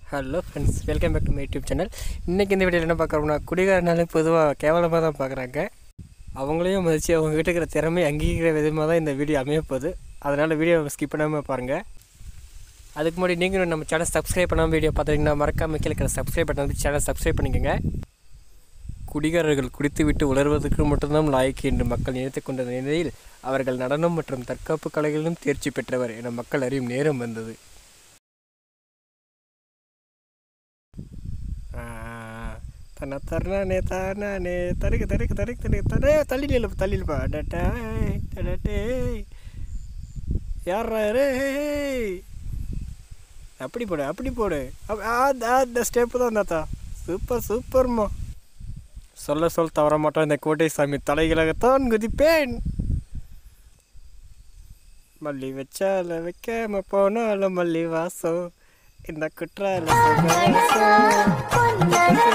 Hello friends welcome back to my YouTube channel இன்றைக்கி இந்த வீடியோவில் என்ன பார்க்குறோம்னா குடிகாரனாலே பொதுவாக கேவலமாக தான் பார்க்குறாங்க அவங்களையும் மதித்து அவங்க கிட்ட இருக்கிற திறமை அங்கீகரிக்கிற விதமாக தான் இந்த வீடியோ அமையப்போகுது அதனால் வீடியோ ஸ்கிப் பண்ணாமல் பாருங்கள் அதுக்கு முன்னாடி நீங்களும் நம்ம சேனல் சப்ஸ்கிரைப் பண்ணாமல் வீடியோ பார்த்தீங்கன்னா மறக்காம கீழே இருக்கிற சப்ஸ்கிரைப் பண்ணி சேனல் சப்ஸ்கிரைப் பண்ணிக்கோங்க குடிகாரர்கள் குடித்துவிட்டு உணர்வதற்கு மட்டும்தான் லாய்க்கு என்று மக்கள் நினைத்துக் கொண்ட நிலையில் அவர்கள் நடனம் மற்றும் தற்காப்பு கலைகளிலும் தேர்ச்சி பெற்றவர் என மக்கள் அறியும் நேரம் வந்தது தன்னை தரணே தானே தருக்கு தருக்கு தருக்கு தருக்கு தரே தள்ளி நில்லு தள்ளி நில்லுப்பா டட்டாய் டடட்டே யாரா ரே அப்படி போடு அப்படி போடு அப்- ஆ, ஆ, இந்த ஸ்டெப்பு தான் தாத்தா சூப்பர் சூப்பர்மா சொல்ல சொல் தவற மாட்டோம் இந்த கோட்டை சாமி தலைகளாகத்தான் குதிப்பேன் மல்லி வச்சால வைக்காம போனாலும் மல்லி வாசம் இந்த குற்றால சுகவாசம்.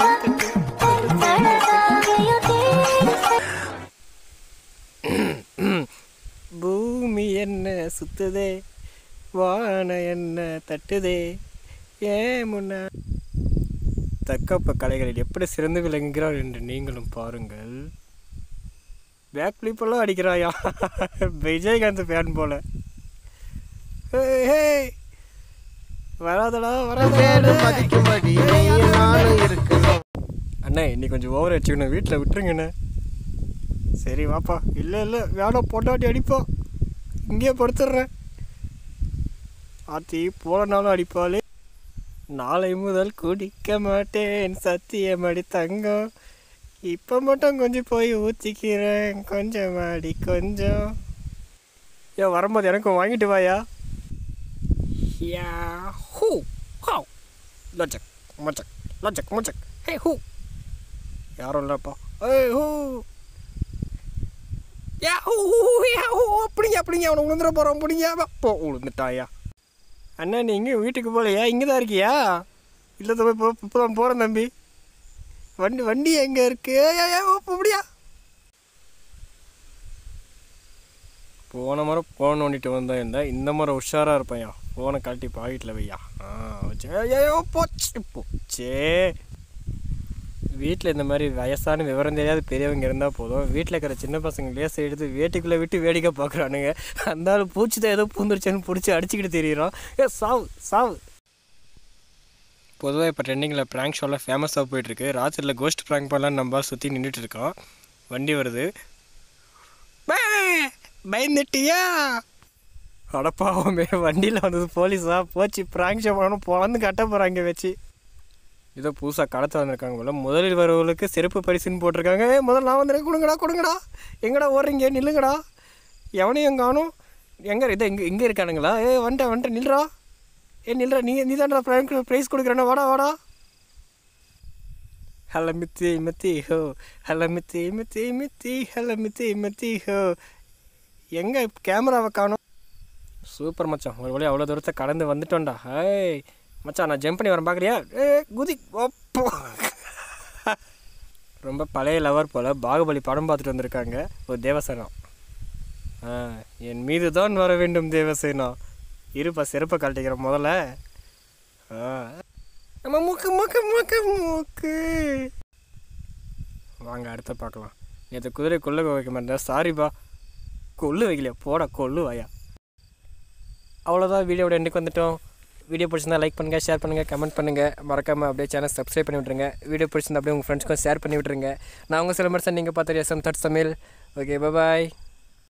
பூமி என்ன சுத்துதே வான என்ன தட்டுதே ஏன் முன்ன தற்காப்பு கலைகளில் எப்படி சிறந்து விளங்குகிறார் என்று நீங்களும் பாருங்கள் பேக் ஃபிளிப்பெல்லாம் அடிக்கிறாயா விஜயகாந்த் ஃபேன் போல ஏய், ஏய். வராதடா வராதடா மதிக்கும்படி நீயும் நானும் இருக்கணும் அண்ணே இன்னைக்கு கொஞ்சம் ஓவர் அடிச்சுக்கணும் வீட்டில் விட்டுருங்கண்ணே சரி வாப்பா இல்லை இல்லை வேணாம் பொண்டாட்டி அடிப்போம் இங்கேயே படுத்துடுறேன் ஆத்தி போன நாளும் அடிப்பாளே நாளை முதல் குடிக்க மாட்டேன் சத்தியம் அடி தங்கம் இப்போ மட்டும் கொஞ்சம் போய் ஊற்றிக்கிறேன் கொஞ்சம் அடி கொஞ்சம் ஏன் வரும்போது எனக்கும் வாங்கிட்டு வாயா யா ஹூ ஹாவ் லொச்சக் மொச்சக் லொச்சக் மொச்சக் ஹே ஹூ யாரும் இல்லைப்பா ஏய் ஹூ யா ஹூ ஹூ ஹூ, யா ஹூ அப்படிங்க அப்படிங்க அவனை உளுந்துட போகிறான் பிடிங்க போ உளுந்துட்டாயா அண்ணா நீ எங்கே வீட்டுக்கு போகலையா இங்கே தான் இருக்கியா இல்லை தம்பி இப்போ இப்போ தான் போகிறேன் தம்பி வண்டி வண்டி எங்கே இருக்கு ஏய், ஏய், ஏய், ஓ, அப்படியா போன முறை ஃபோன் நோண்டிட்டு வந்தா இருந்தா இந்த முறை உஷாராக இருப்பையா ஃபோனை கழட்டி பாக்கெட்டில் வையா ஆ வச்சு ஏய், ஏய், ஓ, போச்சு போச்சே வீட்டில் இந்த மாதிரி வயசான விவரம் தெரியாத பெரியவங்க இருந்தால் போதும் வீட்டில் இருக்கிற சின்ன பசங்க லேசை எடுத்து வேட்டுக்குள்ளே விட்டு வேடிக்கை பார்க்குறானுங்க அந்த ஆள் பூச்சி தான் ஏதோ பூந்துருச்சுன்னு பிடிச்சி அடிச்சுக்கிட்டு தெரியுறான் ஏ சாவு சாவு பொதுவாக இப்போ ட்ரெண்டிங்கில் ப்ராங்க் ஷோலாம் ஃபேமஸாக போயிட்டுருக்கு ராத்திரியில் கோஸ்ட் ப்ராங்க் பண்ணலாம் நம்ம சுற்றி நின்றுட்டு இருக்கோம் வண்டி வருது பே! பயந்துட்டியா அடப்பாவுமே வண்டியில் வந்தது போலீஸா போச்சு ப்ராங்க் ஷோ பண்ணணும் பொழந்து கட்ட போகிறாங்க வச்சு ஏதோ புதுசாக கடத்த வந்திருக்காங்க போல முதலில் வரவங்களுக்கு சிறப்பு பரிசுன்னு போட்டிருக்காங்க ஏ முதல்ல நான் வந்துடுறேன் கொடுங்கடா கொடுங்கடா எங்கடா ஓடுறீங்க நில்லுங்கடா எவனையும் காணும் எங்கே இதை இங்கே இங்கே இருக்கானுங்களா ஏ வந்துட்டேன் வந்துட்டேன் நில்றா ஏ நில்றா நீ நீ தான்டா ப்ரைம் ப்ரைஸ் கொடுக்குறேன்னா வாடா வாடா ஹல மித்தி மித்தி ஹோ ஹல மித்தி மித்தி மித்தி ஹல மித்தி மித்தி ஹோ எங்கே கேமராவை காணும் சூப்பர் மச்சான் ஒரு வழி அவ்வளோ தூரத்தை கடந்து வந்துட்டோம்டா ஹேய் மச்சான் நான் ஜம்ப் பண்ணி வரேன் பார்க்குறியா ஏ குதி ஒப்போ ரொம்ப பழைய லவர் போல் பாகுபலி படம் பார்த்துட்டு வந்திருக்காங்க ஒரு தேவசேனா ஆ என் மீது தான் வர வேண்டும் தேவசேனா இருப்பா செருப்பை கழட்டிக்கிறேன் முதல்ல ஆ நம்ம மூக்கு மூக்கு மூக்கு மூக்கு வாங்க அடுத்த பார்க்கலாம் நேற்று குதிரை கொள்ள வைக்க மாட்டேன் சாரிப்பா கொள்ளு வைக்கலையா போடா கொள்ளு வாயா அவ்வளோதான் வீடியோட எண்டுக்கு வந்துட்டோம் வீடியோ பிடிச்சிருந்தா லைக் பண்ணுங்கள் ஷேர் பண்ணுங்கள் கமெண்ட் பண்ணுங்கள் மறக்காமல் அப்படியே சேனல் சப்ஸ்கிரைப் பண்ணி விட்ருங்க வீடியோ பிடிச்சிருந்தா அப்படியே உங்கள் ஃப்ரெண்ட்ஸ்க்கும் ஷேர் பண்ணி விட்ருங்க நான் உங்கள் சில மாதிரி நீங்கள் பார்த்து எஸ்எம் தட் சமையல் ஓகே பாய்